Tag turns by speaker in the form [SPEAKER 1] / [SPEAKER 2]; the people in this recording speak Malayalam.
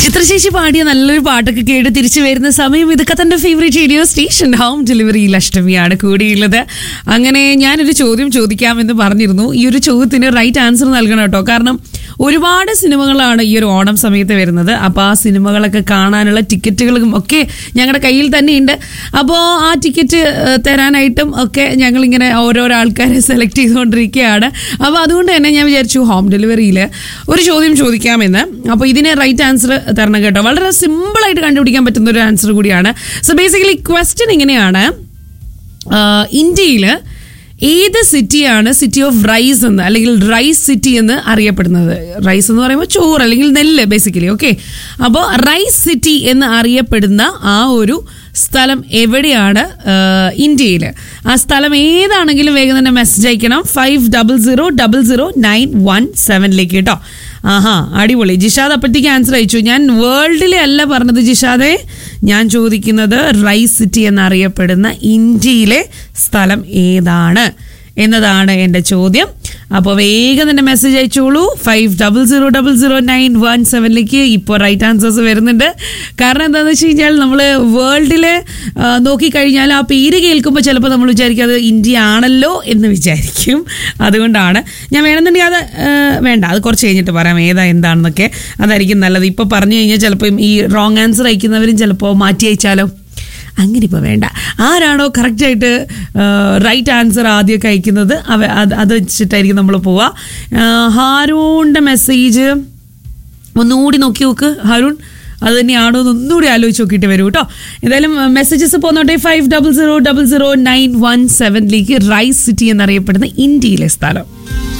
[SPEAKER 1] ചിത്രശേഷി പാടിയ നല്ലൊരു പാട്ടൊക്കെ കേട്ട് തിരിച്ചു വരുന്ന സമയം ഇതൊക്കെ തന്റെ ഫേവറേറ്റ് റേഡിയോ സ്റ്റേഷൻ ഹോം ഡെലിവറിയിൽ അഷ്ടമിയാണ് കൂടിയുള്ളത് അങ്ങനെ ഞാനൊരു ചോദ്യം ചോദിക്കാമെന്ന് പറഞ്ഞിരുന്നു ഈ ഒരു ചോദ്യത്തിന് റൈറ്റ് ആൻസർ നൽകണം കേട്ടോ കാരണം ഒരുപാട് സിനിമകളാണ് ഈ ഒരു ഓണം സമയത്ത് വരുന്നത് അപ്പോൾ ആ സിനിമകളൊക്കെ കാണാനുള്ള ടിക്കറ്റുകളും ഒക്കെ ഞങ്ങളുടെ കയ്യിൽ തന്നെയുണ്ട് അപ്പോൾ ആ ടിക്കറ്റ് ഏഹ്, തരാനായിട്ടും ഒക്കെ ഞങ്ങളിങ്ങനെ ഓരോരോ ആൾക്കാരെ സെലക്ട് ചെയ്തുകൊണ്ടിരിക്കുകയാണ് അപ്പോൾ അതുകൊണ്ട് തന്നെ ഞാൻ വിചാരിച്ചു ഹോം ഡെലിവറിയിൽ ഒരു ചോദ്യം ചോദിക്കാമെന്ന് അപ്പോൾ ഇതിന് റൈറ്റ് ആൻസർ തരണം കേട്ടോ വളരെ സിമ്പിളായിട്ട് കണ്ടുപിടിക്കാൻ പറ്റുന്ന ഒരു ആൻസർ കൂടിയാണ് സോ ബേസിക്കലി ക്വസ്റ്റ്യൻ ഇങ്ങനെയാണ് ഇന്ത്യയിൽ ഏത് സിറ്റിയാണ് സിറ്റി ഓഫ് റൈസ് എന്ന് അല്ലെങ്കിൽ റൈസ് സിറ്റി എന്ന് അറിയപ്പെടുന്നത് റൈസ് എന്ന് പറയുമ്പോൾ ചോറ് അല്ലെങ്കിൽ നെല്ല് ബേസിക്കലി ഓക്കെ അപ്പോൾ റൈസ് സിറ്റി എന്ന് അറിയപ്പെടുന്ന ആ ഒരു സ്ഥലം എവിടെയാണ് ഇന്ത്യയിൽ ആ സ്ഥലം ഏതാണെങ്കിലും വേഗം തന്നെ മെസ്സേജ് അയക്കണം five double zero double zero nine one സെവനിലേക്ക് കേട്ടോ ആഹാ അടിപൊളി ജിഷാദ് അപ്പോഴത്തേക്ക് ആൻസർ അയച്ചു ഞാൻ വേൾഡിലെ അല്ല പറഞ്ഞത് ജിഷാദെ ഞാൻ ചോദിക്കുന്നത് റൈസ് സിറ്റി എന്നറിയപ്പെടുന്ന ഇന്ത്യയിലെ സ്ഥലം ഏതാണ് എന്നതാണ് എൻ്റെ ചോദ്യം അപ്പോൾ വേഗം തന്നെ മെസ്സേജ് അയച്ചോളൂ five double zero double zero nine one സെവനിലേക്ക് ഇപ്പോൾ റൈറ്റ് ആൻസേഴ്സ് വരുന്നുണ്ട് കാരണം എന്താണെന്ന് വെച്ച് കഴിഞ്ഞാൽ നമ്മൾ വേൾഡിൽ നോക്കിക്കഴിഞ്ഞാൽ ആ പേര് കേൾക്കുമ്പോൾ ചിലപ്പോൾ നമ്മൾ വിചാരിക്കും അത് ഇന്ത്യ ആണല്ലോ എന്ന് വിചാരിക്കും അതുകൊണ്ടാണ് ഞാൻ വേണമെന്നുണ്ടെങ്കിൽ അത് ആ, വേണ്ട അത് കുറച്ച് കഴിഞ്ഞിട്ട് പറയാം ഏതാ എന്താണെന്നൊക്കെ അതായിരിക്കും നല്ലത് ഇപ്പോൾ പറഞ്ഞു കഴിഞ്ഞാൽ ചിലപ്പോൾ ഈ റോങ് ആൻസർ അയക്കുന്നവരും ചിലപ്പോൾ മാറ്റി അയച്ചാലോ അങ്ങനെ ഇപ്പോൾ വേണ്ട ആരാണോ കറക്റ്റായിട്ട് റൈറ്റ് ആൻസർ ആദ്യമൊക്കെ അയക്കുന്നത് അവ അത് അത് വെച്ചിട്ടായിരിക്കും നമ്മൾ പോവുക ഹാരൂണിൻ്റെ മെസ്സേജ് ഒന്നുകൂടി നോക്കി നോക്ക് ഹാരൂൺ അത് തന്നെയാണോ എന്ന് ഒന്നുകൂടി ആലോചിച്ച് നോക്കിയിട്ട് വരൂ കേട്ടോ എന്തായാലും മെസ്സേജസ് പോന്നോട്ടെ five double zero double zero nine one സെവനിലേക്ക് റൈസ് സിറ്റി എന്നറിയപ്പെടുന്ന ഇന്ത്യയിലെ സ്ഥലം